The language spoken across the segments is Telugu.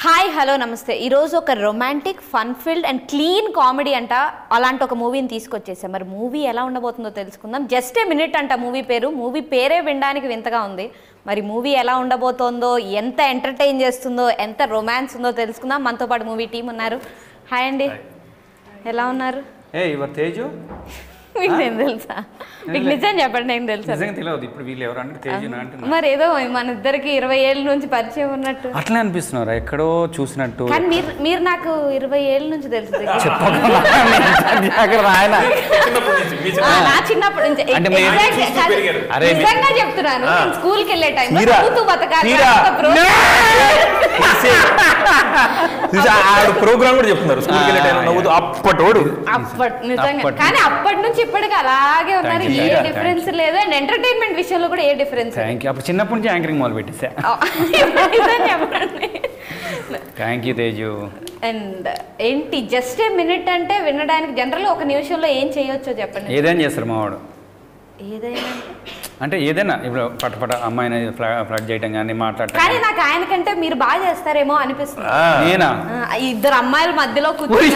హాయ్ హలో నమస్తే ఈరోజు ఒక romantic fun filled and clean comedy అంట అలాంటి ఒక మూవీని తీసుకొచ్చేసాం మరి మూవీ ఎలా ఉండబోతుందో తెలుసుకుందాం జస్ట్ ఏ మినిట్ అంట మూవీ పేరు మూవీ పేరే వినడానికి వింతగా ఉంది మరి మూవీ ఎలా ఉండబోతోందో ఎంత ఎంటర్టైన్ చేస్తుందో ఎంత రొమాన్స్ ఉందో తెలుసుకుందాం మనతో పాటు మూవీ టీం ఉన్నారు హాయ్ అండి ఎలా ఉన్నారు ఏ యువర్ తేజు మీకు నేను తెలుసా మీకు నిజం చెప్పండి నేను తెలుసా నిజంగా తెలియదు ఇప్పుడు వీళ్ళు ఎవరు అంటే తేజు అంటున్నారు మరి ఏదో మన ఇద్దరికి ఇరవై ఏళ్ళ నుంచి పరిచయం ఉన్నట్టు అట్లనే అనిపిస్తున్నారు ఎక్కడో చూసినట్టు కానీ మీరు మీరు నాకు ఇరవై ఏళ్ళ నుంచి తెలుసు అక్కడ ఆయన ఆ, నా చిన్నప్పటి నుంచి అంటే మీరు Exact- చూస్తూ కాదు, పెరిగారు. అరే మీ- నిజంగా చెప్తున్నాను నేను స్కూల్ కి వెళ్ళే టైం తీరా. బతకాలి తీరా. ఒక program. చూసా ఆడు ప్రోగ్రామ్ కూడా చెప్తున్నారు స్కూల్కి వెళ్ళే టైం నవ్వుతూ అప్పటోడు అప్పటి నిజంగా అప్పటి కానీ అప్పటి నుంచి ఇప్పటికి అలాగే ఉన్నారు Thank you, ఏ thank you, డిఫరెన్స్ లేదు అండ్ ఎంటర్టైన్మెంట్ విషయంలో కూడా ఏ డిఫరెన్స్ థ్యాంక్ యూ అప్పుడు చిన్నప్పటి నుంచి యాంకరింగ్ మొదలు పెట్టేసా చెప్పండి థ్యాంక్ యూ తేజు అండ్ ఏంటి జస్ట్ ఏ మినిట్ అంటే వినడానికి జనరల్ ఒక నిమిషంలో ఏం చేయొచ్చో చెప్పండి ఏదైనా చేస్తారు మావాడు ఏదైనా అంటే ఏదైనా ఇప్పుడు పటపట అమ్మాయిని ఫ్లడ్ చేయటం కానీ మాట్లాడటం కానీ కానీ. నాకు ఆయనకంటే మీరు బాగా చేస్తారేమో అనిపిస్తుంది నేనా ఆ, ఇద్దరు అమ్మాయిల మధ్యలో కూర్చొని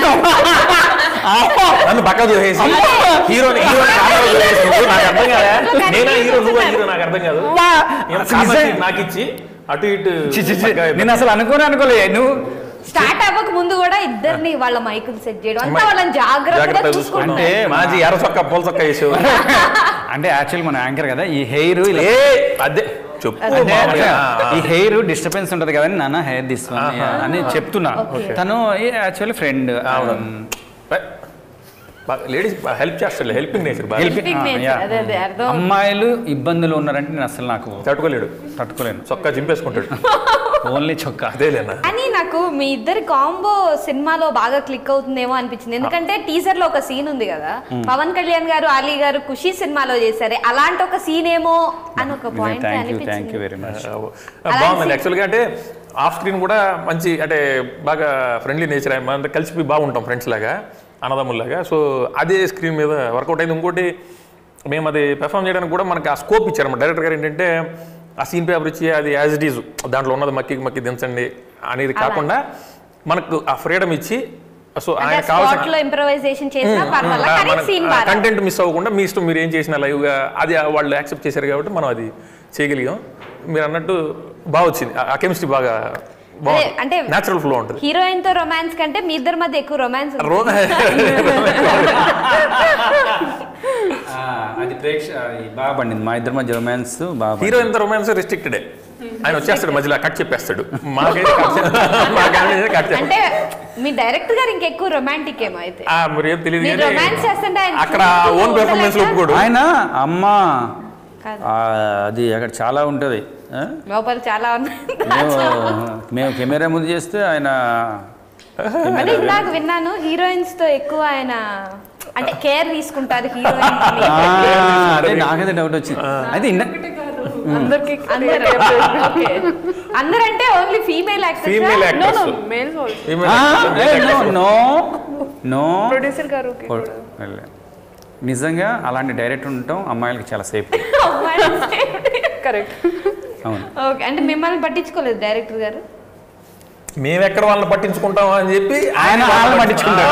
నన్ను పక్క చూసేసి హీరోని హీరోని కామెరా చూసేసి నువ్వు నాకు అర్థం కాదా నేనా హీరో నువ్వు హీరో నాకు అర్థం కాదు నేను కామెరా సీట్ నాకు ఇచ్చి అటు ఇటు చి, చి, చి. పక్కా నేను అసలు అనుకోని అనుకోలే నువ్వు స్టార్ట్ అవ్వక ముందు కూడా ఇద్దరిని వాళ్ళ మైకులు సెట్ చేయడం అంతా వాళ్ళని జాగ్రత్తగా జాగ్రత్తగా చూసుకుంటాం చూసుకుంటాం అంటే మాజీ ఎర్ర చొక్క పూల చొక్క వేసేవు అంటే యాక్చువల్ మన యాంకర్ కదా ఈ హెయిర్ ఏ అదే చెప్పు అంటే మామూలుగా. ఈ హెయిర్ డిస్టర్బెన్స్ ఉంటది కదా నాన్న హెయిర్ తీసుకుని అని చెప్తున్నా Okay. తను యాక్చువల్లీ ఫ్రెండ్ అవును. లేడీస్ హెల్ప్ చేస్తాడు హెల్పింగ్ నేచర్ బాగా Helping nature, అదే, అదే, అర్థం. అమ్మాయిలు ఇబ్బందులు ఉన్నారంటే నేను అసలు నాకు తట్టుకోలేడు తట్టుకోలేను చొక్కా చింపేసుకుంటాడు ఓన్లీ చొక్కా అదేలేనా కానీ నాకు మీ ఇద్దరి కాంబో సినిమాలో బాగా క్లిక్ అవుతుందేమో అనిపించింది ఎందుకంటే టీజర్ లో ఒక సీన్ ఉంది కదా పవన్ కళ్యాణ్ గారు అలీ గారు ఖుషి సినిమాలో చేశారు అలాంటి ఒక సీన్ ఏమో అని ఒక point thank you thank you అనిపించింది వెరీ మచ్ బాగుందండి యాక్చువల్గా అంటే ఆఫ్ స్క్రీన్ కూడా మంచి అంటే బాగా ఫ్రెండ్లీ నేచర్ మనం కలిసిపోయి బాగుంటాం ఫ్రెండ్స్ లాగా అన్నదమ్ముల్లాగా సో అదే స్క్రీన్ మీద వర్కౌట్ అయింది ఇంకోటి మేము అది పెర్ఫామ్ చేయడానికి కూడా మనకి ఆ స్కోప్ ఇచ్చారన్నమాట డైరెక్టర్ గారు ఏంటంటే ఆ సీన్ పేపర్ ఇచ్చి అది యాజ్ ఇట్ ఈజ్ దాంట్లో ఉన్నది మక్కి మక్కి దించండి అనేది కాకుండా మనకు ఆ ఫ్రీడమ్ ఇచ్చి సో ఆయన స్పాట్ లో కావాల్సిన ఇంప్రవైజేషన్ చేసినా పర్వాలేదు కానీ సీన్ బాగా కంటెంట్ మిస్ అవ్వకుండా మీ ఇష్టం మీరు ఏం చేసినా లైవ్గా అది వాళ్ళు యాక్సెప్ట్ చేశారు కాబట్టి మనం అది చేయగలిగాం మీరు అన్నట్టు బాగా వచ్చింది ఆ కెమిస్ట్రీ బాగా అదే, అంటే న్యాచురల్ ఫ్లో ఉంటుంది హీరోయిన్ తో రొమాన్స్ కంటే మీ ఇద్దరి మధ్య ఎక్కువ రొమాన్స్ రో- అది ప్రేక్ష అది బాగా పండింది మా ఇద్దరి మధ్య రొమాన్స్ బాగా పండింది. హీరో ఎంత రొమాన్స్ రెస్ట్రిక్టెడే ఆయన వచ్చేస్తాడు మధ్యలో కట్ చెప్పేస్తాడు మాకైతే కట్ చే- మాకైతే కట్ చెప్ప- అంటే మీ డైరెక్టర్ గారు ఇంకెక్కువ రొమాంటిక్ ఏమో అయితే ఆ, మరి ఏం తెలియదు మీరు కానీ romance చేస్తుంటే ఆయన అక్కడ చుట్టూ ఓన్ పెర్ఫార్మెన్స్ ఉండలేక- ఒప్పుకోడు ఆయన అమ్మ కాదు. ఆ, అది అక్కడ చాలా ఉంటుంది ఆ? లోపల చాలా ఉన్నాయి మేము మేము కెమెరా ముందు చేస్తే ఆయన అంటే ఇందాక విన్నాను హీరోయిన్స్ తో ఎక్కువ ఆయన అంటే కేర్ తీసుకుంటారు హీరోయిన్ ఆ, అదే నాకైతే డౌట్ వచ్చింది అయితే ఇంద అందరికి అందరు okay. అందరంటే only female female actors actors males also female no no producer గారు okay కూడా. నిజంగా అలాంటి డైరెక్టర్ ఉండటం అమ్మాయిలకి చాలా సేఫ్ కరెక్ట్ అవును ఓకే అంటే మిమ్మల్ని పట్టించుకోలేదు డైరెక్టర్ గారు మేము ఎక్కడ వాళ్ళని పట్టించుకుంటాం అని చెప్పి ఆయన వాళ్ళని పట్టించుకుంటాడు.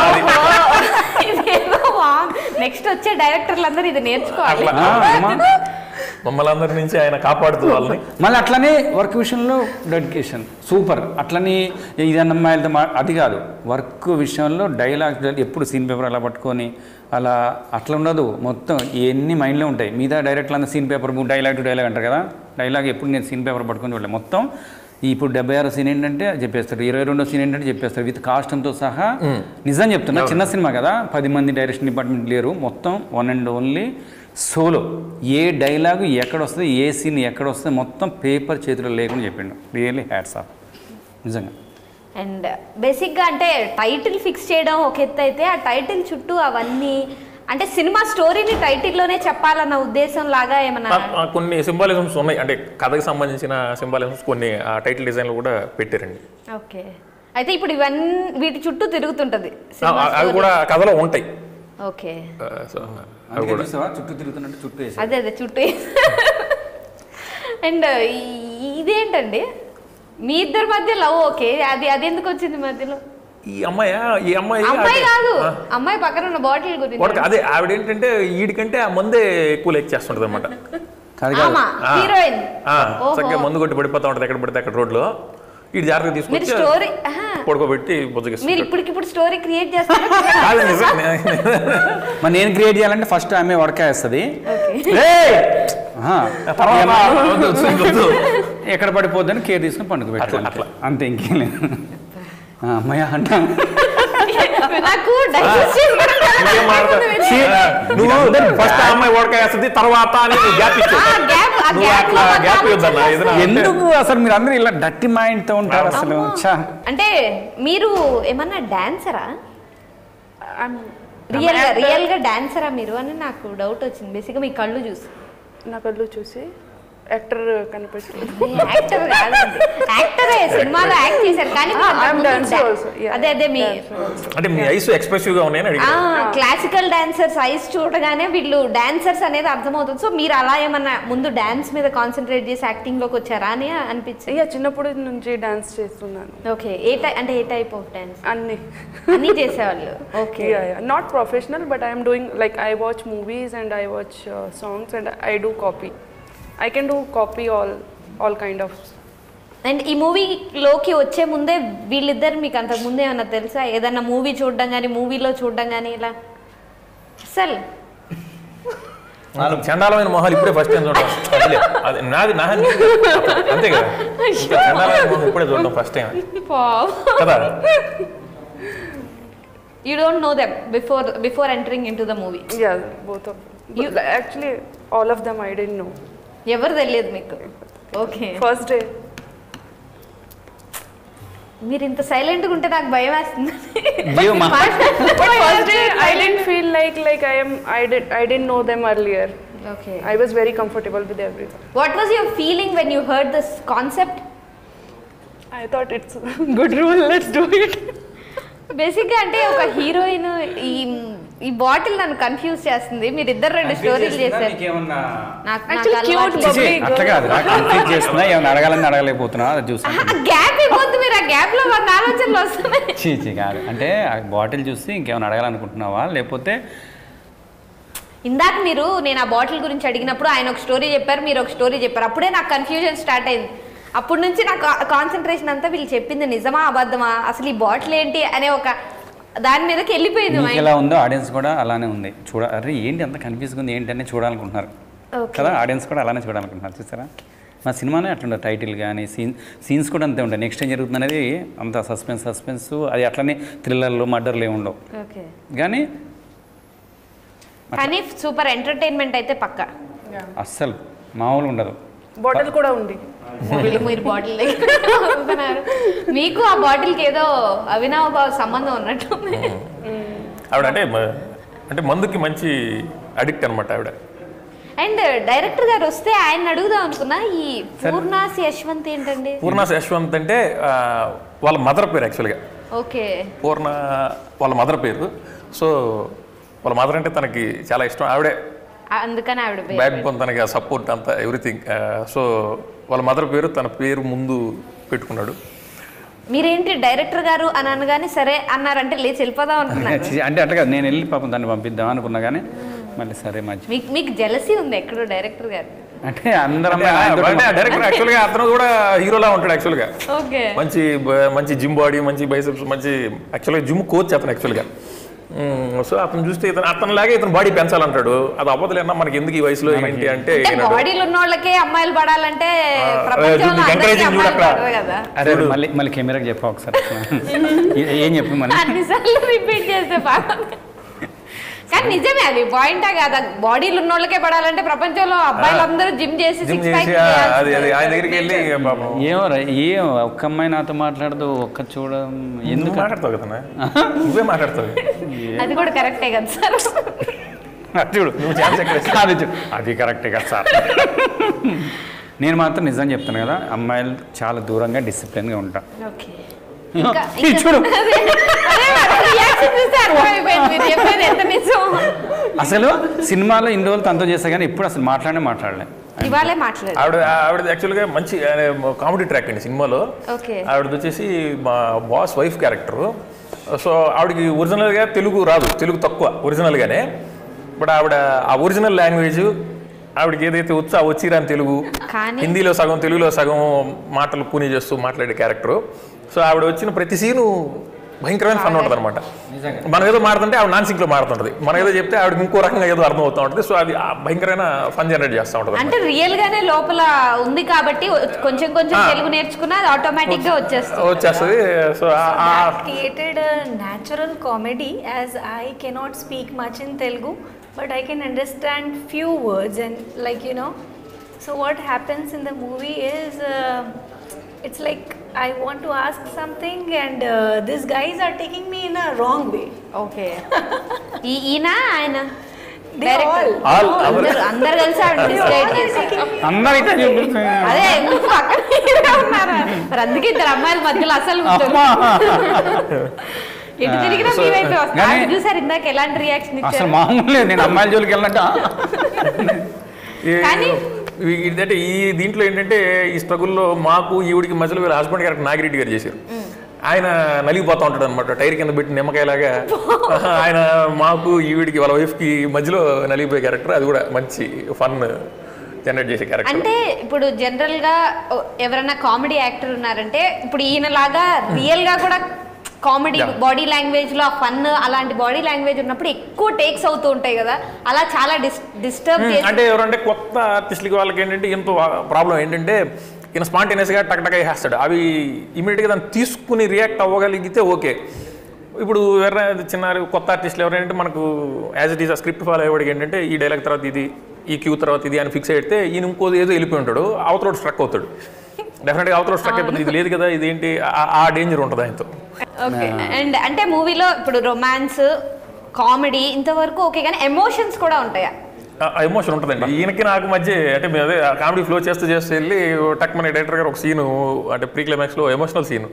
నెక్స్ట్ వచ్చే డైరెక్టర్లు అందరూ ఇది నేర్చుకోవాలి అట్లా. ఆ, అమ్మా. మమ్మల్ని అందరి నుంచి ఆయన కాపాడుతూ వాళ్ళని మళ్ళీ అట్లనే వర్క్ విషయంలో డెడికేషన్ సూపర్ అట్లని ఇది అమ్మాయిలతో మా అది కాదు వర్క్ విషయంలో డైలాగ్ ఎప్పుడు సీన్ పేపర్ అలా పట్టుకొని అలా అట్లా ఉండదు మొత్తం ఇవన్నీ మైండ్లో ఉంటాయి మీద డైరెక్ట్లు అంతా scene paper dialogue to dialogue అంటారు కదా డైలాగ్ ఎప్పుడు నేను సీన్ పేపర్ పట్టుకొని చూడలేదు మొత్తం ఇప్పుడు డెబ్బై ఆరో సీన్ ఏంటంటే అది చెప్పేస్తారు ఇరవై రెండో సీన్ ఏంటంటే చెప్పేస్తారు విత్ కాస్ట్యూమ్తో సహా నిజం చెప్తున్నా చిన్న సినిమా కదా పది మంది డైరెక్షన్ డిపార్ట్మెంట్ లేరు మొత్తం వన్ అండ్ ఓన్లీ సోలో ఏ డైలాగు ఎక్కడ వస్తుంది ఏ సీన్ ఎక్కడ వస్తుంది మొత్తం పేపర్ చేతిలో లేకుండా చెప్పిండు రియల్లీ హ్యాట్స్ ఆఫ్ నిజంగా అండ్ బేసిక్గా అంటే టైటిల్ ఫిక్స్ చేయడం ఒక ఎత్తు అయితే ఆ టైటిల్ చుట్టూ అవన్నీ అంటే సినిమా స్టోరీని టైటిల్లోనే చెప్పాలన్న ఉద్దేశం లాగా ఏమన్నా ఆ- ఆ కొన్ని సింబాలిజమ్స్ ఉన్నాయి అంటే కథకి సంబంధించిన సింబాలిజమ్స్ కొన్ని ఆ టైటిల్ డిజైన్లు కూడా పెట్టారండి ఓకే అయితే ఇప్పుడు ఇవన్నీ వీటి చుట్టూ తిరుగుతుంటది ఆ- సినిమా ఆ- అవి కూడా కథలో ఉంటాయి ఓకే ఆ, సో అవి అందుకే కూడా చూసావా చుట్టూ తిరుగుతున్నట్టు చుట్టూ వేసాడు. అదే అదే చుట్టూ అండ్ ఇదేంటండి మీ ఇద్దరి మధ్య లవ్ ఓకే అది అది ఎందుకు వచ్చింది మధ్యలో ఈ అమ్మాయి ఈ అమ్మాయి అమ్మాయి అదే- కాదు ఆ, అమ్మాయి పక్కన ఉన్న బాటిల్ వాడికి గురించి అదే ఆవిడ ఏంటంటే వీడికంటే ఆ మందే ఎక్కువ లెక్ చేస్తుంటది అనమాట కాదు కాదు ఆమా హీరోయిన్ ఓహో. చక్కగా మందు కొట్టి పడిపోతా ఉంటది ఎక్కడ పడితే అక్కడ రోడ్లో వీడి జాగ్రత్తగా మీరు తీసుకొచ్చి స్టోరీ పడుకోబెట్టి మీరు బుజ్జగిస్తుంది ఇప్పటికిప్పుడు స్టోరీ క్రియేట్ చేస్తారు కాదు నిజం మరి నేను క్రియేట్ చేయాలంటే ఫస్ట్ ఆమె వడకేస్తుంది తర్వాత వద్దు, వద్దు, వద్దు. ఎక్కడ పడిపోద్దని కేర్ తీసుకుని పండుగ అట్లా, పెట్టాలి అట్లా. అంతే ఇంకేం లేదు ఆ, అమ్మయ్య అంటాను నాకు digest ఇంకేం మాట్లాడతా? చేసుకోవడం నువ్వు ఫస్ట్ ఆ అమ్మాయి ఓడకాయేస్తుంది తర్వాత అని గ్యాప్ ఇచ్చు ఆ gap, ఆ నువ్వు gap అట్లా లో మా గ్యాప్ తాము ఇవ్వద్దన్నా ఏదైనా అంటే- ఎందుకు అసలు మీరు అందరూ ఇలా డట్టి మైండ్ తో ఉంటారు అసలు ఛా. అంటే మీరు ఏమన్నా డాన్సరా I'm రియల్ గా రియల్ గా డాన్సరా మీరు అని నాకు డౌట్ వచ్చింది బేసిక్గా మీ కళ్ళు చూసి నా కళ్ళు చూసి యాక్టర్ కనిపిస్తుంది యాక్టర్ కాదండి యాక్టరే సినిమాలో యాక్ట్ చేశారు కానీ మీరు Ah, I'm అంతకు ముందు dancer da- also, yeah. అదే అదే మీ Dancer also. అంటే మీ ఐస్ ఎక్స్ప్రెసివ్ గా ఉన్నాయని అడిగాను క్లాసికల్ డాన్సర్స్ ఐస్ చూడగానే వీళ్ళు డాన్సర్స్ అనేది అర్థమవుతుంది సో మీరు అలా ఏమన్నా ముందు డాన్స్ మీద కాన్సన్ట్రేట్ చేసి యాక్టింగ్ లోకి వచ్చారా అని అనిపించింది ఇక చిన్నప్పటి నుంచి డాన్స్ చేస్తున్నాను ఓకే ఏ టై అంటే ఏ టైప్ ఆఫ్ డాన్స్ అన్ని అన్నీ చేసేవాళ్ళు okay not professional but I'm doing like I watch movies and I watch songs and I do copy I can do copy all all kind of and ఈ మూవీలోకి వచ్చే ముందే వీళ్ళిద్దరు మీకు అంతకు ముందే ఏమన్నా తెలుసా ఏదన్నా మూవీ చూడడం కానీ మూవీలో చూడడం కానీ ఇలా అసలు నాలుగు చండాలమైన మొహాలు ఇప్పుడే ఫస్ట్ టైం చూడడం అదిలే. అది నాది నా అంతే కదా ఇంకా చండాలమైన మొహం ఇప్పుడే చూడడం ఫస్ట్ టైం కదా you don't know them before before entering into the movie yeah both of You- actually all of them I didn't know ఎవరు తెలియదు మీకు ఓకే ఫస్ట్ డే మీరు ఇంత సైలెంట్గా ఉంటే నాకు భయం వేస్తుంది జీవ మా- But first day, I didn't feel like like I am. I did. I didn't know them earlier. Okay I was very comfortable with everyone. What was your feeling when you heard this concept I thought it's good rule. Let's do it. బేసిక్గా అంటే ఒక హీరోయిన్ ఈ ఈ బాటిల్ నన్ను కన్ఫ్యూజ్ చేస్తుంది మీరు ఇద్దరు రెండు స్టోరీలు చేశారు నీకేమన్నా నాకు Actually, నాకు cute అలవాటు చిచి, Public. అట్లా కాదు నాకు కన్ఫ్యూజ్ చేస్తున్నా ఏమైనా అడగాలని అడగలేకపోతున్నా అది చూసాను గ్యాప్ ఇవ్వద్దు మీరు ఆ గ్యాప్ లో మన ఆలోచనలు వస్తున్నాయి చీచి కాదు అంటే ఆ బాటిల్ చూసి ఇంకేమైనా అడగాలనుకుంటున్నావా లేకపోతే ఇందాక మీరు నేను ఆ బాటిల్ గురించి అడిగినప్పుడు ఆయన ఒక స్టోరీ చెప్పారు మీరు ఒక స్టోరీ చెప్పారు అప్పుడే నాకు కన్ఫ్యూజన్ స్టార్ట్ అయింది అప్పటి నుంచి నాకు కాన్సన్ట్రేషన్ అంతా వీళ్ళు చెప్పింది నిజమా అబద్ధమా అసలు ఈ బాటిల్ ఏంటి అనే ఒక దాని మీదకి వెళ్ళిపోయింది మీకు mind. ఎలా ఉందో ఆడియన్స్ కూడా అలానే ఉంది చూడ అరే ఏంటి అంత కన్ఫ్యూజ్గా ఉంది ఏంటి అని చూడాలనుకుంటున్నారు Okay. కదా ఆడియన్స్ కూడా అలానే చూడాలనుకుంటున్నారు చూసారా మా సినిమానే అట్లుండే టైటిల్ కానీ సీన్ సీన్స్ కూడా అంతే ఉంటాయి నెక్స్ట్ ఏం జరుగుతుంది అనేది అంత సస్పెన్స్ సస్పెన్స్ అది అట్లనే థ్రిల్లర్లు మర్డర్లు ఏమి ఉండవు ఓకే కానీ కానీ సూపర్ ఎంటర్టైన్మెంట్ అయితే పక్క అస్సలు మామూలు ఉండదు బాటిల్ కూడా ఉంది వీళ్ళు మీరు బాటిల్ మీకు ఆ బాటిల్కి ఏదో అవినావ భావ సంబంధం ఉన్నట్టు ఆవిడ అంటే మ- అంటే మందుకి మంచి అడిక్ట్ అనమాట ఆవిడ అండ్ డైరెక్టర్ గారు వస్తే ఆయన అడుగుదాం అనుకున్నా ఈ పూర్ణాసి యశ్వంత్ ఏంటండి పూర్ణ యశ్వంత్ అంటే ఆ, వాళ్ళ మదర్ పేరు యాక్చువల్గా ఓకే పూర్ణ వాళ్ళ మదర్ పేరు సో వాళ్ళ మదర్ అంటే తనకి చాలా ఇష్టం ఆవిడే అందుకని ఆవిడ పేరు. బ్యాక్ బోన్ తనకి సపోర్ట్ అంతా ఎవ్రీథింగ్ సో వాళ్ళ మదర్ పేరు తన పేరు ముందు పెట్టుకున్నాడు మీరేంటి డైరెక్టర్ గారు అని అనగానే సరే అన్నారంటే లేచి వెళ్ళిపోదాం అనుకున్నారు చి- అంటే అట్లా కాదు నేను వెళ్ళి పాపం దాన్ని పంపిద్దాం అనుకున్నా కానీ మళ్ళీ సరే మంచి మీకు మీకు జలసీ ఉంది ఎక్కడో డైరెక్టర్ గారు అంటే అందరం డైరెక్టర్ యాక్చువల్గా అతను కూడా హీరోలా ఉంటాడు యాక్చువల్గా ఓకే మంచి బ- మంచి జిమ్ బాడీ మంచి బైసెప్స్ మంచి యాక్చువల్గా జిమ్ కోచ్ అతను యాక్చువల్గా సో అతను చూస్తే ఇతను అతనిలాగే ఇతను బాడీ పెంచాలంటాడు అది అవ్వదులేనా మనకి ఎందుకు ఈ వయసులో ఏంటి అంటే అంటే ఈయనడు. బాడీలు ఉన్న వాళ్ళకే అమ్మాయిలు పడాలంటే ఆ, ప్రపంచంలో చూడు, అందరికీ encouraging చూడు అమ్మాయిలు అక్కడ. పడరు కదా అరే మళ్ళీ మళ్ళీ కెమెరాకి చెప్పా ఒకసారి ఏ- ఏం చెప్పు మళ్ళీ అన్నిసార్లు రిపీట్ చేస్తే బాగా కానీ నిజమే అది పాయింటా కాదా బాడీలు ఉన్న వాళ్ళకే పడాలంటే ప్రపంచంలో అబ్బాయిలందరూ జిమ్ చేసి జిమ్ సిక్స్ ప్యాక్ చేసి ఆ, అది అది ఆయన దగ్గరికి వెళ్ళి పాపం ఏమో రా, ఏం ఒక్క అమ్మాయి నాతో మాట్లాడదు ఒక్క చూడ ఎందుకు ఎందుకు మాట్లాడతావు కదా నువ్వే మాట్లాడతావు అది కూడా కరెక్టే కదా సార్ అది చూడు నువ్వు ఛాన్స్ ఎక్కడ ఇస్తావు? అది చూడు అది కరెక్టే కదా సార్ నేను మాత్రం నిజం చెప్తాను కదా అమ్మాయిలు చాలా దూరంగా డిసిప్లిన్గా ఉంటా ఓకే ఇది చూడు రియాక్షన్ చూస్తే అర్థమైపోయింది మీరు చెప్పేది ఎంత నిజం అసలు సినిమాలో ఇన్ని రోజులు తనతో చేస్తా కానీ ఇప్పుడు అసలు మాట్లాడే మాట్లాడలే ఇవాళే మాట్లాడారు ఆవిడ ఆవిడ యాక్చువల్గా మంచి కామెడీ ట్రాక్ అండి సినిమాలో ఓకే ఆవిడది వచ్చేసి మా బాస్ వైఫ్ క్యారెక్టర్ సో ఆవిడకి ఒరిజినల్గా తెలుగు రాదు తెలుగు తక్కువ ఒరిజినల్గానే బట్ ఆవిడ ఆ ఒరిజినల్ లాంగ్వేజ్ ఆవిడకి ఏదైతే వచ్చో ఆ వచ్చిరాని తెలుగు కానీ- హిందీలో సగం తెలుగులో సగం మాటలు పూని చేస్తూ మాట్లాడే క్యారెక్టర్ సో ఆవిడ వచ్చిన ప్రతి సీను భయంకరమైన ఫన్ ఉంటుంది అనమాట మనం ఏదో మాడుతుంటే ఆవిడ నాన్ సింక్లో మాడుతుంటుంది మనం ఏదో చెప్తే ఆవిడకి ఇంకో రకంగా ఏదో అర్థం అవుతూ ఉంటుంది సో అది ఆ భయంకరమైన ఫన్ జనరేట్ చేస్తూ ఉంటుంది అంటే రియల్ గానే లోపల ఉంది కాబట్టి కొంచెం కొంచెం తెలుగు నేర్చుకున్నా అది ఆటోమేటిక్ గా వచ్చేస్తుంది వచ్చేస్తుంది so that created a natural comedy as I cannot speak much in Telugu, but I can understand few words and like you know. So what happens in the movie is uh, it's like I want to ask something and uh, these guys are taking me in a wrong way. Okay ఈయన ఆయన They Director. all. All, అందరూ అందరు కలిసి ఆవిడ misguide చేశారు. అందరికీ చూపిస్తుంది అదే ఎందుకు పక్కన మీరే ఉన్నారా? మరి అందుకే ఇద్దరు అమ్మాయిల మధ్యలో అసలు కూర్చోరు. ఎటు తిరిగినా మీ వైపే వస్తారు కానీ- అది చూసారు ఇందాక ఎలాంటి రియాక్షన్ అసలు ఇచ్చారు మామూలు లేదు నేను అమ్మాయిల జోలికి వెళ్ళినట్టు ఈ- కానీ- ఈ- ఇదంటే ఈ దీంట్లో ఏంటంటే ఈ స్ట్రగుల్లో మాకు ఈవిడికి మధ్యలో వీళ్ళ హస్బెండ్ క్యారెక్టర్ నాగిరెడ్డి గారు చేశారు ఆయన నలిగిపోతూ ఉంటాడు అనమాట టైర్ కింద పెట్టి నిమ్మకాయలాగా ఆయన మాకు ఈవిడికి వాళ్ళ వైఫ్కి మధ్యలో నలిగిపోయే క్యారెక్టర్ అది కూడా మంచి ఫన్ జనరేట్ చేసే క్యారెక్టర్ అంటే ఇప్పుడు జనరల్ గా ఓ, ఎవరైనా కామెడీ యాక్టర్ ఉన్నారంటే ఇప్పుడు ఈయన లాగా రియల్ గా కూడా కామెడీ Yeah. బాడీ లాంగ్వేజ్ లో ఫన్ అలాంటి బాడీ లాంగ్వేజ్ ఉన్నప్పుడు ఎక్కువ టేక్స్ అవుతూ ఉంటాయి కదా అలా చాలా డిస్టర్బ్ మ్మ్. చేసి అంటే ఎవరంటే కొత్త ఆర్టిస్టులకి వాళ్ళకి ఏంటంటే ఎంతో ప్రాబ్లం ఏంటంటే ఈయన స్పాంటేనియస్గా టక్ టక్ వేస్తాడు అవి ఇమీడియట్గా దాన్ని తీసుకుని రియాక్ట్ అవ్వగలిగితే ఓకే ఇప్పుడు ఎవరైనా చిన్న కొత్త ఆర్టిస్టులు ఎవరైనా మనకు యాజ్ ఇట్ ఈస్ ఆ స్క్రిప్ట్ ఫాలో అయ్యేవాడికి ఏంటంటే ఈ డైలాగ్ తర్వాత ఇది ఈ క్యూ తర్వాత ఇది అని ఫిక్స్ అయితే ఈయన ఇంకో ఏదో వెళ్ళిపోయి ఉంటాడు అవతల స్ట్రక్ అవుతాడు డెఫినెట్గా అవతల స్ట్రక్ అయిపోతుంది ఇది లేదు కదా ఇదేంటి ఆ- ఆ డేంజర్ ఉంటుంది ఆయనతో ఓకే అండ్ అంటే మూవీలో ఇప్పుడు రొమాన్స్ కామెడీ ఇంతవరకు ఓకే కానీ ఎమోషన్స్ కూడా ఉంటాయా ఎమోషన్ ఉంటుందండి ఈయనకి నాకు మధ్య అంటే మేము అదే కామెడీ ఫ్లో చేస్తూ చేస్తూ వెళ్ళి టక్ మన డైరెక్టర్ గారు ఒక సీను అంటే ప్రీ క్లైమాక్స్లో ఎమోషనల్ సీను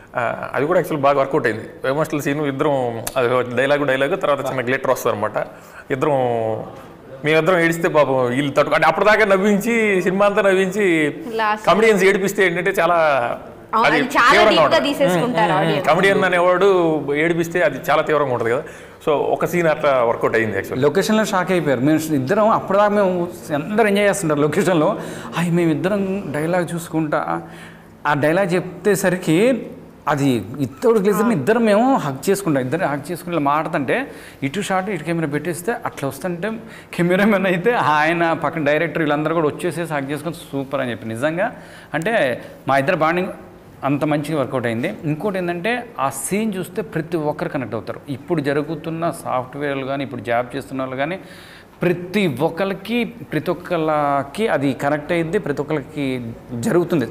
అది కూడా యాక్చువల్ బాగా వర్కౌట్ అయింది ఎమోషనల్ సీను ఇద్దరం అది డైలాగు డైలాగు తర్వాత చిన్న గ్లిటర్ వస్తుంది అనమాట ఇద్దరం మేమిద్దరం ఏడిస్తే పాపం వీళ్ళు తట్టు అంటే అప్పటిదాకా నవ్వించి సినిమా అంతా నవ్వించి Last- కమెడియన్స్ ఏడిపిస్తే ఏంటంటే చాలా అవును, అది అది చాలా తీవ్రంగా deep గా ఉంటుంది. తీసేసుకుంటారు audience. కమెడియన్ అనేవాడు ఏడిపిస్తే అది చాలా తీవ్రంగా ఉంటుంది కదా సో ఒక సీన్ అట్లా వర్కౌట్ అయింది యాక్చువల్ లొకేషన్లో షాక్ అయిపోయారు మేము ఇద్దరం అప్పటిదాకా మేము అందరూ ఎంజాయ్ చేస్తుంటారు లొకేషన్లో అవి మేము ఇద్దరం డైలాగ్ చూసుకుంటా ఆ డైలాగ్ చెప్తేసరికి అది ఇద్దరు గ్లేజర్ని ఇద్దరం మేము హక్ చేసుకుంటాం ఇద్దరు హక్ చేసుకుని ఇలా మాట్లాడుతుంటే ఇటు షాట్ ఇటు కెమెరా పెట్టేస్తే అట్లా వస్తుంటే కెమెరామెన్ అయితే ఆయన పక్కన డైరెక్టర్ వీళ్ళందరూ కూడా వచ్చేసేసి హక్ చేసుకొని సూపర్ అని చెప్పి నిజంగా అంటే మా ఇద్దరు బాండింగ్ అంత మంచిగా వర్కౌట్ అయింది ఇంకోటి ఏంటంటే ఆ సీన్ చూస్తే ప్రతి ఒక్కరు కనెక్ట్ అవుతారు ఇప్పుడు జరుగుతున్న సాఫ్ట్వేర్లు కానీ ఇప్పుడు జాబ్ చేస్తున్న వాళ్ళు కానీ ప్రతి ఒక్కరికి ప్రతి ఒక్కళ్ళకి అది కనెక్ట్ అయ్యింది ప్రతి ఒక్కరికి జరుగుతుంది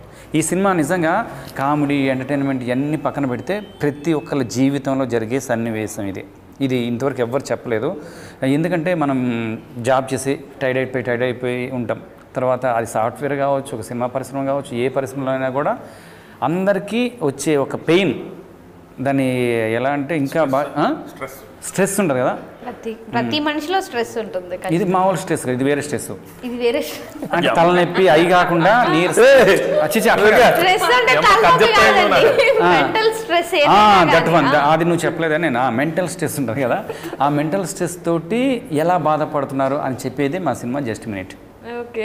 ఈ సినిమా నిజంగా కామెడీ ఎంటర్టైన్మెంట్ ఇవన్నీ పక్కన పెడితే ప్రతి ఒక్కళ్ళ జీవితంలో జరిగే సన్నివేశం ఇది ఇది ఇంతవరకు ఎవ్వరు చెప్పలేదు ఎందుకంటే మనం జాబ్ చేసి టైడ్ అయిపోయి టైడ్ అయిపోయి ఉంటాం తర్వాత అది సాఫ్ట్వేర్ కావచ్చు ఒక సినిమా పరిశ్రమ కావచ్చు ఏ పరిశ్రమలో అయినా కూడా అందరికీ వచ్చే ఒక పెయిన్ దాన్ని ఎలా అంటే ఇంకా బాగా స్ట్రెస్ ఉంటుంది కదా ప్రతి ప్రతి మనిషిలో స్ట్రెస్ ఉంటుంది కదా. ఇది మామూలు స్ట్రెస్ ఇది వేరే స్ట్రెస్ ఇది వేరే అంటే తలనొప్పి అయి కాకుండా నీరు అచ్చిచి అట్లా కాదు. స్ట్రెస్ అంటే ఏమో తలనొప్పి కథ చెప్తాను కాదండి ఆ. మెంటల్ స్ట్రెస్ దట్ వన్ అది నువ్వు చెప్పలేదని నేను మెంటల్ స్ట్రెస్ ఉంటుంది కదా ఆ మెంటల్ స్ట్రెస్ తోటి ఎలా బాధపడుతున్నారు అని చెప్పేది మా సినిమా జస్ట్ మినిట్ ఓకే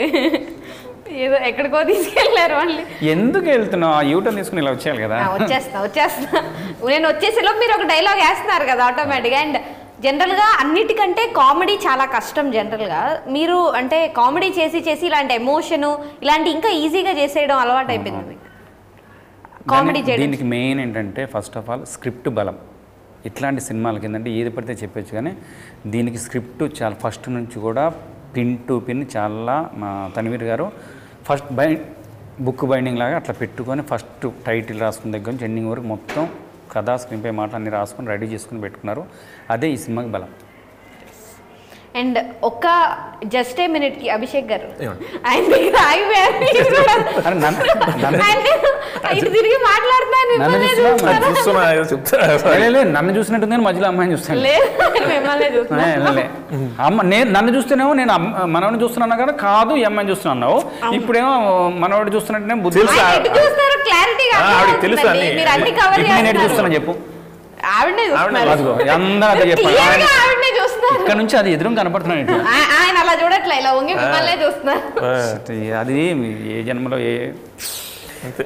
ఏదో ఎక్కడికో తీసుకెళ్లారు మళ్ళీ ఎందుకు వెళ్తున్నావు ఆ యూటర్న్ తీసుకుని ఇలా వచ్చేయాలి కదా ఆ, వచ్చేస్తా వచ్చేస్తా నేను వచ్చేసేలో మీరు ఒక డైలాగ్ వేస్తున్నారు కదా ఆటోమేటిక్గా అండ్ జనరల్గా అన్నిటికంటే కామెడీ చాలా కష్టం జనరల్గా మీరు అంటే కామెడీ చేసి చేసి ఇలాంటి ఎమోషను ఇలాంటి ఇంకా ఈజీగా చేసేయడం అలవాటు అయిపోయింది మీకు కామెడీ దాన్ని- చేయడం దీనికి మెయిన్ ఏంటంటే ఫస్ట్ ఆఫ్ ఆల్ స్క్రిప్ట్ బలం ఇట్లాంటి సినిమాలకి ఏంటంటే ఏది పడితే చెప్పొచ్చు కానీ దీనికి స్క్రిప్ట్ చాలా ఫస్ట్ నుంచి కూడా పిన్ టు పిన్ చాలా మా తన్వీర్ గారు ఫస్ట్ బై బుక్ బైండింగ్ లాగా అట్లా పెట్టుకొని ఫస్ట్ టైటిల్ రాసుకున్న దగ్గర నుంచి ఎండింగ్ వరకు మొత్తం కథా స్క్రీన్ పై మాటలు అన్ని రాసుకొని రెడీ చేసుకుని పెట్టుకున్నారు అదే ఈ సినిమాకి బలం అండ్ ఒక్క జస్ట్ ఏ మినిట్ కి అభిషేక్ గారు ఏమండి? ఆయన దగ్గర ఆగిపోయారు మీరు కూడా. అరే నన్ను నన్ను ఆయన ఇటు తిరిగి మాట్లాడుతున్నాను నన్ను మిమ్మల్నే చూస్తున్నావా? చూస్తున్నాను. చూస్తున్నా ఏదో చెప్తా లే, లే, నన్ను చూసినట్టుంది కానీ మధ్యలో అమ్మాయిని చూస్తాను లేదు మిమ్మల్నే చూస్తున్నా లే, లే, లే. అమ్మ నేను నన్ను చూస్తేనేమో నేను అమ్మ- మనవడిని చూస్తున్నాను కదా కాదు ఈ అమ్మాయిని చూస్తున్నావు ఇప్పుడేమో మనవాడు చూస్తున్నట్టు బుద్ధి తెలుసు. ఆయన ఎటు చూస్తారో క్లారిటీగా ఆ, ఆవిడకి తెలుసు అన్నీ. మీరు అన్ని కవర్ ఇప్పుడు నేను ఎటు చూస్తాను చెప్పు ఆవిడనే చూస్తున్నారు అదిగో అందరూ అదే చెప్పాలి Clear గా ఆయన- ఆవిడనే చూస్తున్నారు ఇక్కడ నుంచి అది ఎదురు కనపడుతున్నాను ఇటు ఆ- ఆయన అలా చూడట్లే ఇలా వంగి మిమ్మల్నే చూస్తున్నారు అది ఏ జన్మలో ఏ అంతే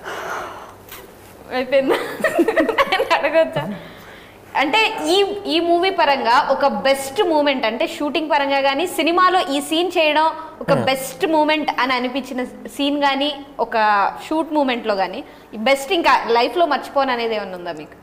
అయిపోయిందా ఆయన అడగొచ్చా అంటే ఈ ఈ మూవీ పరంగా ఒక బెస్ట్ మూమెంట్ అంటే షూటింగ్ పరంగా కానీ సినిమాలో ఈ సీన్ చేయడం ఒక బెస్ట్ మూమెంట్ అని అనిపించిన సీన్ కానీ ఒక షూట్ మూమెంట్లో కానీ బెస్ట్ ఇంకా లైఫ్లో మర్చిపోను అనేది ఏమన్నా ఉందా మీకు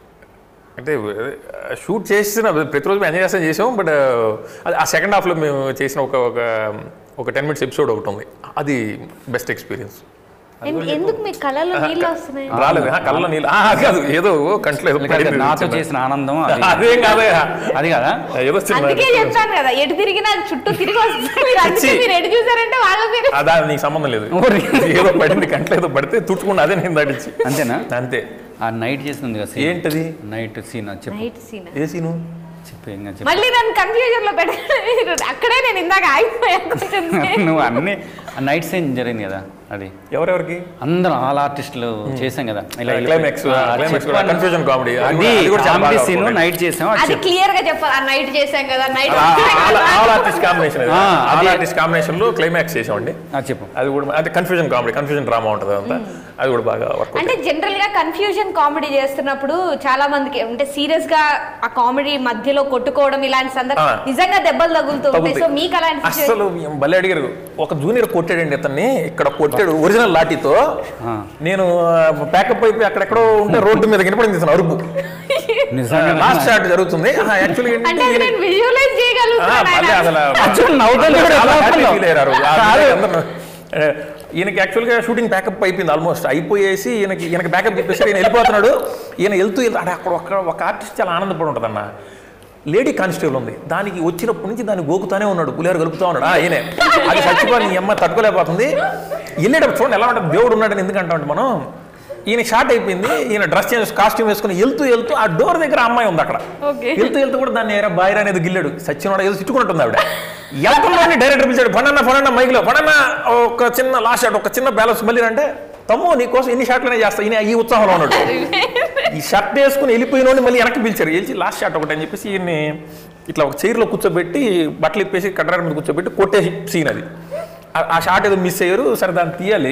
అంటే షూట్ చేసిన ప్రతిరోజు మేము ఎంజాయ్ చేస్తాం చేసాం బట్ అది ఆ సెకండ్ హాఫ్లో మేము చేసిన ఒక ఒక ఒక టెన్ మినిట్స్ ఎపిసోడ్ ఒకటి ఉంది అది బెస్ట్ ఎక్స్పీరియన్స్ ఎన్- ఎందుకు మీ కళలో నీళ్ళు వస్తున్నాయి రాలేదు ఆ, కళ్ళలో నీళ్ళు ఆ, అది కాదు ఏదో కంట్లో ఏదో లేకపోతే పడింది. నాతో చేసిన ఆనందం అది అదేం కాదే అది కదా ఏదో చిన్న అందుకే చెప్తాను కదా ఎటు తిరిగినా చుట్టూ తిరిగి వస్తుంది మీరు అందుకే పిచ్చి. మీరు ఎటు చూసారంటే వాళ్ళ మీరు అదా నీకు సంబంధం లేదు ఓరి. ఏదో పడింది కంట్లో ఏదో పడితే తుట్టుకుండా అదే నేను దాటించి అంతేనా అంతే ఆ నైట్ చేసింది కదా ఏంటది? నైట్ సీన్ చెప్పు నైట్ సీన్ ఏ సీను చెప్పు ఇంకా చెప్పు మళ్ళీ నన్ను కన్ఫ్యూజన్ లో పెట్టారు అక్కడే నేను ఇందాక ఆగిపోయాను కొంచెం సేపు. నువ్వు అన్ని ఆ నైట్ సీన్ జరిగింది కదా అది ఎవరెవరికి అందరం ఆల్ ఆర్టిస్టులు చేసాం కదా ఇలా క్లైమాక్స్ ఆ, క్లైమాక్స్ చెప్పాను. కన్ఫ్యూజన్ కామెడీ అది కామెడీ సీన్ నైట్ చేసాం అది అది చెప్పు. క్లియర్ గా చెప్పాలి ఆ నైట్ చేసాం కదా నైట్ ఆల్ ఆర్టిస్ట్ కాంబినేషన్ ఆ, ఆల్ అది- ఆర్టిస్ట్ కాంబినేషన్ లో క్లైమాక్స్ చేసామండి అది చెప్పు అది కూడా అంటే కన్ఫ్యూజన్ కామెడీ కన్ఫ్యూజన్ డ్రామా ఉంటుంది అంతా అది కూడా బాగా వర్క్ అంటే జనరల్ గా కన్ఫ్యూజన్ కామెడీ చేస్తున్నప్పుడు చాలా మందికి అంటే సీరియస్ గా ఆ కామెడీ మధ్యలో కొట్టుకోవడం ఇలాంటి సందర్భం ఆ. నిజంగా దెబ్బలు తగులుతూ ఉంటాయి సో మీకు అలాంటి situation- అసలు ఏం భలే అడిగారు ఒక జూనియర్ కొట్టాడండి అతన్ని ఇక్కడ కొట్టాడు ఒరిజినల్ లాఠీతో ఆ. నేను ప్యాకప్ అయిపోయి అక్కడెక్కడో ఉంటే రోడ్డు మీద కనపడింది ఇతను అరుపు నిజంగా లాస్ట్ షాట్ జరుగుతుంది యాక్చువల్లీ అంటే అది నేను విజువలైజ్ చేయగలుగుతాను ఆయన. అసలు అసలు నవ్వుతాను కూడా చాలా ఎలా happy అవుతుందో. feel అయ్యారు ఆ రోజు. కాదు. అందరూ, ఏ, ఈయనకి యాక్చువల్గా షూటింగ్ బ్యాకప్ అయిపోయింది ఆల్మోస్ట్ అయిపోయేసి ఈయనకి ఈయనకి బ్యాకప్ చెప్పేసి ఈయన వెళ్ళిపోతున్నాడు ఈయన వెళ్తూ వెళ్తూ అంటే అక్కడ ఒక ఒక ఆర్టిస్ట్ చాలా ఆనందపడి ఉంటుంది అన్న లేడీ కానిస్టేబుల్ ఉంది దానికి వచ్చినప్పటి నుంచి దాన్ని గోకుతానే ఉన్నాడు పులిహారు కలుపుతా ఉన్నాడు ఆ, ఈయనే అది చచ్చిపోయి ఈ అమ్మ తట్టుకోలేకపోతుంది వెళ్ళేటప్పుడు చూడండి ఎలా ఉంటుంది దేవుడు ఉన్నాడని ఎందుకంటామంటే మనం ఈయన షార్ట్ అయిపోయింది ఈయన డ్రెస్ చేంజ్ కాస్ట్యూమ్ వేసుకుని వెళ్తూ వెళ్తూ ఆ డోర్ దగ్గర అమ్మాయి ఉంది అక్కడ Okay. వెళ్తూ వెళ్తూ కూడా దాన్ని ఏరా బాయిరా అనేది గిల్లాడు సచ్చినోడ ఏదో తిట్టుకుంటుంది ఆవిడ ఎంతమంది డైరెక్టర్ పిలిచాడు పడన్న పడన్న మైక్లో పడన్న ఒక చిన్న లాస్ట్ షాట్ ఒక చిన్న బ్యాలెన్స్ మళ్ళీ అంటే తమ్ము నీకోసం ఎన్ని షాట్లనే చేస్తా ఈయన ఈ ఉత్సాహంలో ఉన్నాడు ఈ షర్ట్ వేసుకుని వెళ్ళిపోయిన మళ్ళీ వెనక్కి పిలిచారు వెళ్ళి లాస్ట్ షాట్ ఒకటి అని చెప్పేసి ఈయన్ని ఇట్లా ఒక చైర్లో కూర్చోబెట్టి బట్టలు ఇప్పేసి కట్టడారి మీద కూర్చోబెట్టి కొట్టే సీన్ అది ఆ- ఆ షాట్ ఏదో మిస్ అయ్యారు సరే దాన్ని తీయాలి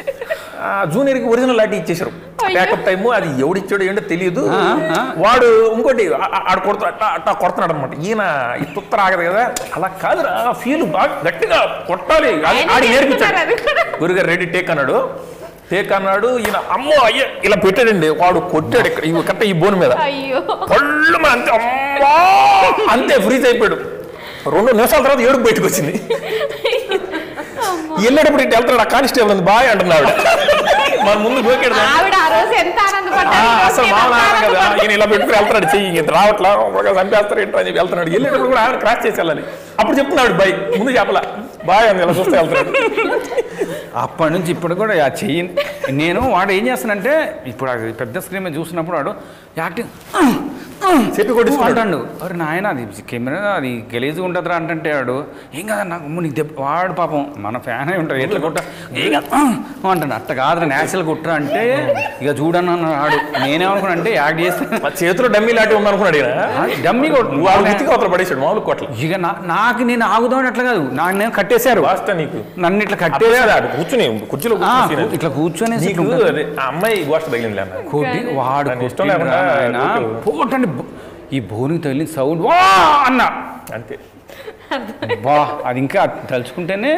ఆ జూనియర్కి ఒరిజినల్ లాంటి ఇచ్చేసారు బ్యాకప్ టైము అది ఎవడిచ్చాడు ఏంటో తెలియదు ఆ, ఆ. వాడు ఇంకోటి ఆ- ఆ- ఆడ కొడుతు అట్టా అట్టా కొడుతున్నాడు అనమాట ఈయన ఈ తుత్తర ఆగదు కదా అలా కాదురా ఫీల్ బాగా గట్టిగా కొట్టాలి అది ఆయన ఆడి చేస్తున్నారు అది నేర్పించాడు కూడా. గురుగారు రెడీ టేక్ అన్నాడు టేక్ అన్నాడు ఈయన అమ్మో అయ్యే ఇలా పెట్టాడండి వాడు కొట్టాడు ఇక్కడ ఇవి కరెక్ట్ ఈ బోన్ మీద అయ్యో కళ్ళు మన అంతే అమ్మా అంతే ఫ్రీజ్ అయిపోయాడు రెండు నిమిషాల తర్వాత ఏడుపు బయటకు వచ్చింది వెళ్ళేటప్పుడు ఇటు వెళ్తున్నాడు ఆ కానిస్టేబుల్ ఉంది బాయ్ అంటున్నాడు మన ముందు గోకెడు ఆవిడ ఆ రోజు ఎంత ఆ, ఆనందపడ్డారు అసలు ఎంత మామూలు ఆనందం కదా ఆనందపడ్డారు. ఈయన ఇలా పెట్టుకుని వెళ్తున్నాడు చెయ్యి ఇంక రావట్లా ఒక చంపేస్తారు ఏంటో అని చెప్పి వెళ్తున్నాడు వెళ్ళేటప్పుడు కూడా ఆయన క్రాస్ చేసి వెళ్ళాలి అప్పుడు చెప్తున్నాడు బాయ్ ముందు చెప్పలా బాయ్ అని ఇలా చూస్తే వెళ్తున్నాడు అప్పటి నుంచి ఇప్పుడు కూడా ఆ చెయ్యి నేను వాడు ఏం చేస్తానంటే ఇప్పుడు అది పెద్ద స్క్రీన్ మీద చూసినప్పుడు వాడు యాక్టింగ్ చెప్పి కొట్టించుకున్నాడు. అంటాడు అరే నాయన అది కెమెరా అది గలీజ్గా ఉంటుందిరా అంటే వాడు ఏం కాదు నాకు అమ్మ నీకు దెబ్బ వాడు పాపం మన ఫ్యాన్ అయి ఉంటాడు ఎట్లా కొట్ట ఏం కాదు ఆ, అంటాడు అట్ట కాదురా నేచురల్ కుట్రా అంటే ఇక చూడను అన్నాడు నేనేమనుకున్నా అంటే యాక్ట్ చేస్తే మా చేతిలో డమ్మీ లాంటి ఉందనుకున్నాడు ఈయన డమ్మీ నువ్వు వాళ్ళ గుర్తికి అవతల పడేసాడు మామూలు కొట్ల ఇక నా- నాకు నేను ఆగుదామని అట్లా కాదు నాకు నేను కట్టేశారు వాస్తా నీకు నన్ను ఇట్లా అట్టేసాడు కట్టేశారు ఆడు కూర్చుని కుర్చీలో ఆ, కూర్చుని ఇట్లా కూర్చొని నీకు అదే, ఆ అమ్మాయి గోష్ట తగిలింది అన్న కొట్టి వాడు దాని ఇష్టం కొట్టిండ్రా లేకుండా నాయనా. కొట్టు. పోటండి బో- ఈ బోనికి తగిలిన సౌండ్ వా అన్న అంతే బా అది ఇంకా తలుచుకుంటేనే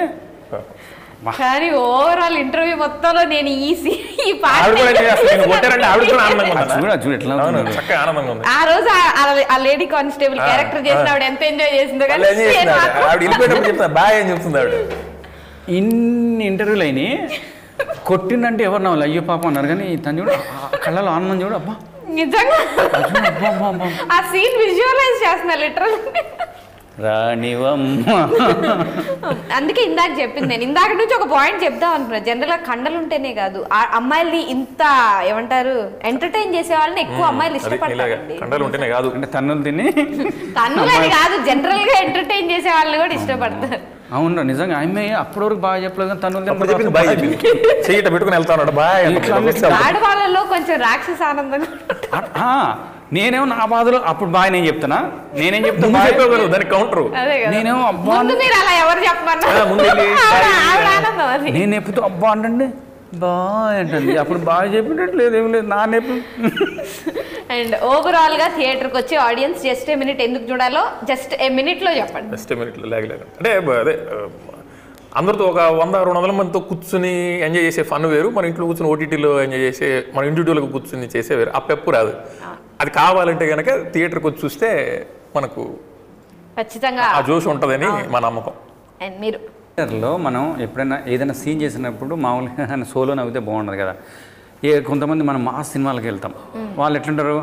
కానీ ఓవరాల్ ఇంటర్వ్యూ మొత్తంలో నేను ఈ సీ- ఈ పాట ఆవిడ కూడా అయితే అసలు నేను కొట్టారంటే ఆవిడ కూడా ఆనందంగా అది చూడు, ఉంది అది చూడు ఎట్లా అవును అవుతుందో. చక్కగా ఆనందంగా ఉంది ఆ రోజు ఆ- ఆ- ఆ లేడీ కానిస్టేబుల్ ఆ, క్యారెక్టర్ చేసిన ఆ. ఆవిడ ఎంత ఎంజాయ్ చేసిందో కానీ వాళ్ళు ఏం చేస్తుంది నేను ఆవిడ? మాత్రం- ఆవిడ వెళ్ళిపోయేటప్పుడు చెప్తా బాయ్ అని చెప్తుంది ఆవిడ ఇన్ని ఇంటర్వ్యూలు అయినాయి కొట్టిందంటే ఎవరు నవ్వాలి అయ్యో పాపం అన్నారు కానీ తను చూడు ఆ కళ్ళలో ఆనందం చూడు అబ్బా నిజంగా అది చూడు, అబ్బా, అబ్బా, అబ్బా. ఆ సీన్ విజువలైజ్ చేస్తున్నా లిటరల్ రాణివమ్మ అందుకే ఇందాక చెప్పింది నేను ఇందాక నుంచి ఒక పాయింట్ చెప్దాం అనుకున్నా జనరల్ గా కండలు ఉంటేనే కాదు ఆ అమ్మాయిల్ని ఇంత ఏమంటారు ఎంటర్టైన్ చేసే వాళ్ళని ఎక్కువ అమ్మాయిలు అది ఇలాగా ఇష్టపడతారండి కండలు ఉంటేనే కాదు అంటే తన్నులు తిని తన్నులని కాదు జనరల్ గా ఎంటర్టైన్ చేసే వాళ్ళు కూడా ఇష్టపడతారు అవును నిజంగా ఆమె అప్పటి వరకు బాగా చెప్పలేదు కానీ తన్నులు అప్పుడు చెప్పింది బాయ్ చెప్పింది చెయ్యిట పెట్టుకుని వెళ్తా ఉన్నాడు బాయ్ ఇట్లా అన్నాడు. ఆడవాళ్ళలో కొంచెం రాక్షస ఆనందం ఆ, నేనేమో నా బాధలో అప్పుడు బాగా నేను చెప్తున్నా నేనేం చెప్తున్నా ముందు బాయ్ చెప్పావు కదా దానికి కౌంటర్ అదే కదా నేనేమో అబ్బా ముందు మీరు అలా ఎవరు చెప్పమన్నారు ఆ, ముందు వెళ్ళి ఆవిడ- బాయ్ ఆవిడ ఆనందం అది నేను నెప్పుతూ అబ్బా అంటండి బాయ్ అంటుంది అప్పుడు బాగా చెప్పినట్లేదు ఏం లేదు నా నెప్పు అండ్ ఓవరాల్ గా థియేటర్ కి వచ్చి ఆడియన్స్ జస్ట్ ఏ మినిట్ ఎందుకు చూడాలో జస్ట్ ఏ మినిట్ లో చెప్పండి జస్ట్ మినిట్లో లేక లేక అంటే బ- అదే ఆ, అందరితో ఒక వంద రెండు వందల మందితో కూర్చుని ఎంజాయ్ చేసే ఫన్ వేరు మన ఇంట్లో కూర్చుని ఓటీటీలో ఎంజాయ్ చేసే మన ఇండివిజువల్గా కూర్చుని చేసే వేరు ఆ పెప్పు రాదు అది కావాలంటే కనుక థియేటర్కి వచ్చి చూస్తే మనకు ఖచ్చితంగా ఆ జోష్ ఉంటుందని మా నమ్మకం అండ్ మీరు థియేటర్లో మనం ఎప్పుడైనా ఏదైనా సీన్ చేసినప్పుడు మామూలుగా సోలో నవ్వితే బాగుండదు కదా ఏ కొంతమంది మనం మా సినిమాలకు వెళ్తాం వాళ్ళు ఎట్లుంటారు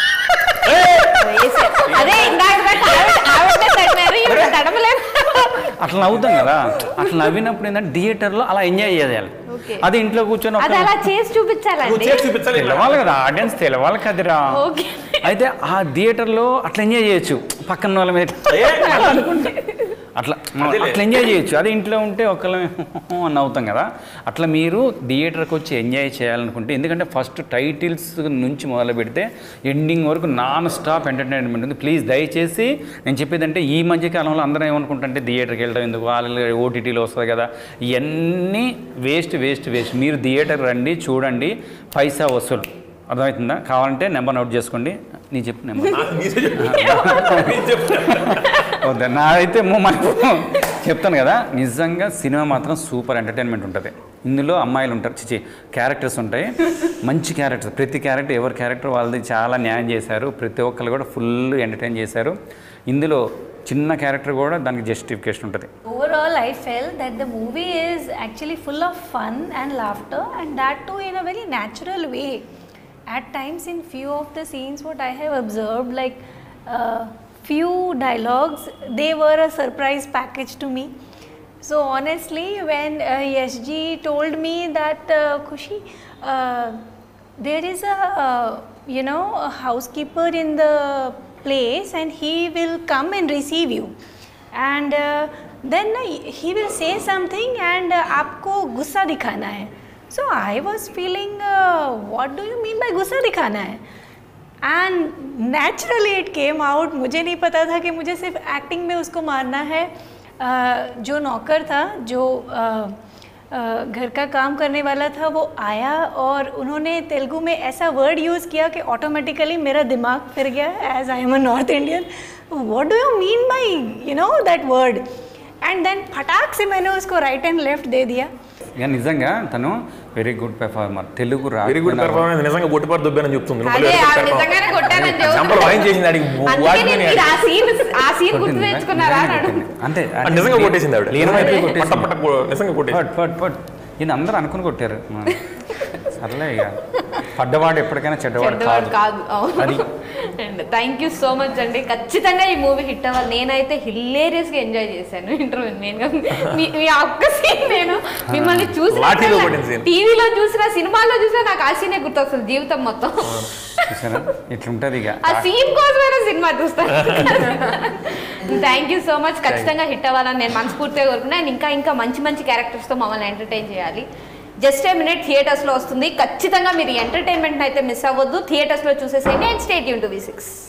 వేసే- అదే ఇందాక దాకా ఆవిడ- ఆవిడనే తడిమారు, ఈవిడ తడమలేదు అట్లా నవ్వుతాం కదా అట్లా నవ్వినప్పుడు ఏంటంటే థియేటర్లో అలా ఎంజాయ్ చేయాలి Okay. అది ఇంట్లో కూర్చొని అది ఒక అలా చేసి చూపించాలండి చేసి చూపించాలి తెలవాలి కదా ఆడియన్స్ తెలవాలి కదరా ఓకే అయితే ఆ థియేటర్లో అట్లా ఎంజాయ్ చేయొచ్చు పక్కన వాళ్ళ మీద అలా అనుకుంటే అట్లా మనం అదేలే. అట్లా ఎంజాయ్ చేయొచ్చు అదే ఇంట్లో ఉంటే ఒకళ్ళ అని అవుతాం కదా అట్లా మీరు థియేటర్కి వచ్చి ఎంజాయ్ చేయాలనుకుంటే ఎందుకంటే ఫస్ట్ టైటిల్స్ నుంచి మొదలు పెడితే ఎండింగ్ వరకు నాన్ స్టాప్ ఎంటర్టైన్మెంట్ ఉంది ప్లీజ్ దయచేసి నేను చెప్పేది అంటే ఈ మధ్య కాలంలో అందరం ఏమనుకుంటుంటే థియేటర్కి వెళ్ళడం ఎందుకు వాళ్ళు ఓటీటీలో వస్తుంది కదా ఇవన్నీ వేస్ట్ వేస్ట్ వేస్ట్ మీరు థియేటర్ రండి చూడండి పైసా వసూలు అర్థమవుతుందా కావాలంటే నెంబర్ నోట్ చేసుకోండి నీ చెప్పు నెంబర్ మీరే చెప్పు. నేను చెప్తాను. వద్దా నాదైతే మో మనకు చెప్తాను కదా నిజంగా సినిమా మాత్రం సూపర్ ఎంటర్టైన్మెంట్ ఉంటుంది ఇందులో అమ్మాయిలు ఉంటారు చిచి క్యారెక్టర్స్ ఉంటాయి మంచి క్యారెక్టర్స్ ప్రతి క్యారెక్టర్ ఎవరి క్యారెక్టర్ వాళ్ళది చాలా న్యాయం చేశారు ప్రతి ఒక్కరు కూడా ఫుల్ ఎంటర్టైన్ చేశారు ఇందులో చిన్న క్యారెక్టర్ కూడా దానికి జస్టిఫికేషన్ ఉంటుంది Overall, I felt that the movie is actually full of fun and laughter, and that too in a very natural way. At times, in few of the scenes, what I have observed, like uh, few dialogues, they were a surprise package to me. So honestly, when uh, SG told me that uh, Kushi, uh, there is a uh, you know a housekeeper in the place, and he will come and receive you. and uh, then uh, he will say something and uh, आपको गुस्सा दिखाना है so I was feeling uh, what do you mean by गुस्सा दिखाना है and naturally it came out मुझे नहीं पता था कि मुझे सिर्फ एक्टिंग में उसको मारना है uh, जो नौकर था जो uh, uh, घर का काम करने वाला था वो आया और उन्होंने तेलुगु में ऐसा वर्ड यूज़ किया कि ऑटोमेटिकली मेरा दिमाग फिर गया as I am a North Indian what do you mean by you know that word and then फटाक से मैंने उसको राइट एंड लेफ्ट दे दिया ఇక నిజంగా తను very good performer Telugu very good రాకపోయినా పెర్ఫార్మెన్స్ నిజంగా గొట్టిపాటు దుబ్బానని చెప్తుంది నువ్వు అదే very good ఆవిడ performance. నిజంగానే కొట్టానని ఎగ్జాంపుల్ వాయించేసింది ఆడికి అందుకే వాచ్మెన్ నేను మీరు ఆ సీన్ ఆ సీన్ గుర్తు కొట్టింది. తెచ్చుకున్నారా అని నిజంగా అడుగు కొట్టింది. అంతే ఆ, నిజంగా కొట్టేసింది ఆవిడ లేని వైపు పట్ట కొట్టేసింది. పట్ట కొ- నిజంగా కొట్టేసింది పట్ పట్ పట్ ఇది అందరూ అనుకుని కొట్టారు సర్లే ఇక పడ్డవాడు ఎప్పటికైనా చెడ్డవాడు చెడ్డవాడు కాదు కాదు అది and thank you so much అండి ఖచ్చితంగా ఈ మూవీ హిట్ అవ్వాలి నేనైతే హిల్లేరియస్ గా ఎంజాయ్ చేశాను ఇంటర్వ్యూ నేను మీ మీ ఆ ఒక్క సీన్ నేను మిమ్మల్ని లాఠీలో కొట్టిన చూసిన scene. టీవీలో చూసినా సినిమాల్లో చూసినా నాకు ఆ సీనే గుర్తొస్తుంది జీవితం మొత్తం చూసారా ఇట్లుంటది ఇక ఆ సీన్ కోసమైనా సినిమా చూస్తాను థ్యాంక్ యూ సో మచ్ ఖచ్చితంగా హిట్ అవ్వాలని నేను మనస్ఫూర్తిగా కోరుకున్నా అండ్ ఇంకా ఇంకా మంచి మంచి క్యారెక్టర్స్తో మమ్మల్ని ఎంటర్టైన్ చేయాలి జస్ట్ ఏ మినిట్ థియేటర్స్లో వస్తుంది ఖచ్చితంగా మీరు ఎంటర్టైన్మెంట్ అయితే మిస్ అవ్వద్దు థియేటర్స్లో చూసేసేయండి అండ్ స్టేట్ యూన్ టు వి సిక్స్